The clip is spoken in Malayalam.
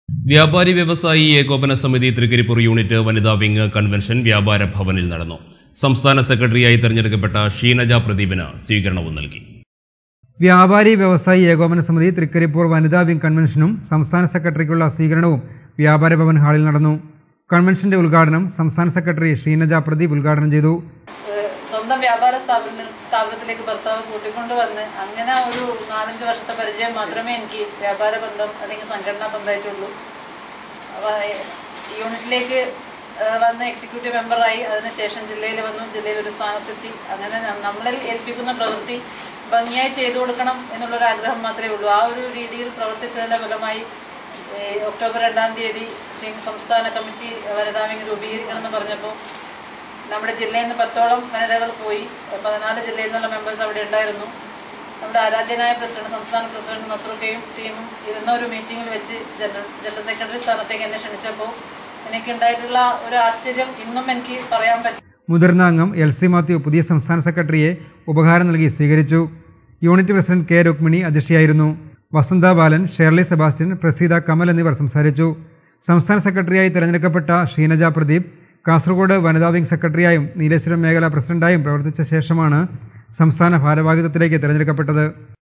വ്യാപാരി വ്യവസായി ഏകോപന സമിതി തൃക്കരിപ്പൂർ യൂണിറ്റ് വനിതാ വിംഗ് കൺവെൻഷൻ വ്യാപാര ഭവനിൽ നടന്നു സംസ്ഥാന സെക്രട്ടറിയായി തെരഞ്ഞെടുക്കപ്പെട്ട ഷീനജ പ്രദീപിന് സ്വീകരണവും നൽകി വ്യാപാരി വ്യവസായി ഏകോപന സമിതി തൃക്കരിപ്പൂർ വനിതാ വിംഗ് കൺവെൻഷനും സംസ്ഥാന സെക്രട്ടറിക്കുള്ള സ്വീകരണവും വ്യാപാര ഭവൻ ഹാളിൽ നടന്നു കൺവെൻഷന്റെ ഉദ്ഘാടനം സംസ്ഥാന സെക്രട്ടറി ഷീനജ പ്രദീപ് ഉദ്ഘാടനം ചെയ്തു ഏഹ് സ്വന്തം വ്യാപാര സ്ഥാപന സ്ഥാപനത്തിലേക്ക് ഭർത്താവ് കൂട്ടിക്കൊണ്ട് വന്ന് അങ്ങനെ ഒരു നാലഞ്ച് വർഷത്തെ പരിചയം മാത്രമേ എനിക്ക് വ്യാപാര ബന്ധം അല്ലെങ്കിൽ സംഘടനാ ബന്ധമായിട്ടുള്ളൂ അപ്പോൾ യൂണിറ്റിലേക്ക് ഏഹ് വന്ന് എക്സിക്യൂട്ടീവ് മെമ്പറായി അതിനുശേഷം ജില്ലയിൽ വന്നു ജില്ലയിൽ ഒരു സ്ഥാനത്തെത്തി അങ്ങനെ ന- നമ്മളിൽ ഏൽപ്പിക്കുന്ന പ്രവൃത്തി ഭംഗിയായി ചെയ്തു കൊടുക്കണം എന്നുള്ളൊരു ആഗ്രഹം മാത്രമേ ഉള്ളൂ ആ ഒരു രീതിയിൽ പ്രവർത്തിച്ചതിൻ്റെ ഫലമായി ഏഹ് ഒക്ടോബർ രണ്ടാം തീയതി സിംഗ് സംസ്ഥാന കമ്മിറ്റി വനിതാ വിംഗ് രൂപീകരിക്കണം എന്ന് പറഞ്ഞപ്പോൾ നമ്മുടെ ജില്ലയിൽ നിന്ന് പത്തോളം വനിതകൾ പോയി പതിനാല് ജില്ലയിൽ നിന്നുള്ള മെമ്പേഴ്സ് അവിടെ ഉണ്ടായിരുന്നു നമ്മുടെ ആരാധ്യനായ പ്രസിഡന്റ് സംസ്ഥാന പ്രസിഡന്റ് നസറുക്കയും ടീമും ഇരുന്ന ഒരു മീറ്റിംഗിൽ വെച്ച് ജനറൽ ജനറൽ സെക്രട്ടറി സ്ഥാനത്തേക്ക് എന്നെ ക്ഷണിച്ചപ്പോൾ എനിക്കുണ്ടായിട്ടുള്ള ഒരു ആശ്ചര്യം ഇന്നും എനിക്ക് പറയാൻ പറ്റും മുതിർന്ന അംഗം എൽ സി മാത്യു പുതിയ സംസ്ഥാന സെക്രട്ടറിയെ ഉപഹാരം നൽകി സ്വീകരിച്ചു യൂണിറ്റ് പ്രസിഡന്റ് കെ രുക്മിണി അധ്യക്ഷയായിരുന്നു വസന്ത ബാലൻ ഷേർലി സെബാസ്റ്റ്യൻ പ്രസീത കമൽ എന്നിവർ സംസാരിച്ചു സംസ്ഥാന സെക്രട്ടറിയായി തെരഞ്ഞെടുക്കപ്പെട്ട ഷീനജ പ്രദീപ് കാസർഗോഡ് വനിതാ വിംഗ് സെക്രട്ടറിയായും നീലേശ്വരം മേഖല പ്രസിഡന്റായും പ്രവർത്തിച്ച ശേഷമാണ് സംസ്ഥാന ഭാരവാഹിത്വത്തിലേക്ക് തിരഞ്ഞെടുക്കപ്പെട്ടത്